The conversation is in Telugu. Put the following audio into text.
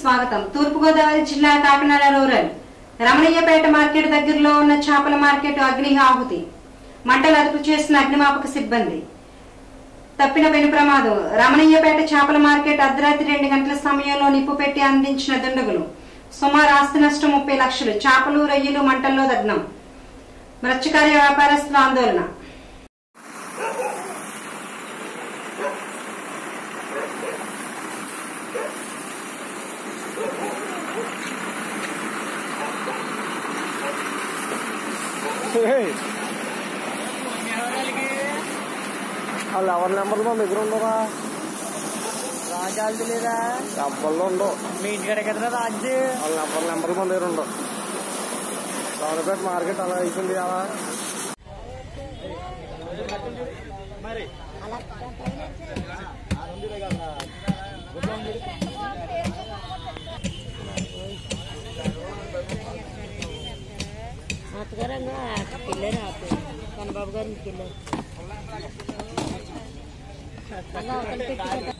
స్వాగతం తూర్పుగోదావరి జిల్లా కాకినాడ రూరల్ రమణయ్యపేట మార్కెట్ దగ్గరలో ఉన్న చేపల మార్కెట్ అగ్ని ఆహుతి మంటలు అదుపు చేసిన అగ్నిమాపక సిబ్బంది తప్పిన పెను ప్రమాదం రమణయ్యపేట చేపల మార్కెట్ అర్ధరాత్రి రెండు గంటల సమయంలో నిప్పు పెట్టి అందించిన దుండగులు సుమారు ఆస్తి నష్టం ముప్పై లక్షలు చేపలు రొయ్యలు మంటల్లో దగ్నం మత్స్యకార్య వ్యాపారస్తుల ఆందోళన వాళ్ళు ఎవరి నెంబర్లు మన దగ్గర ఉండరా రాజాలు లేదా డబ్బల్లో ఉండవు మీ ఇంటికాడ కదరా రాజు వాళ్ళ నెంబర్ నెంబర్లు మన దగ్గర ఉండవు రావులపేట మార్కెట్ అలా అయిపోయింది అలా అత్తగారంగా పిల్లలు ఆపు కన్నబాబు గారు పిల్లలు అలా ఒకటి పెట్టి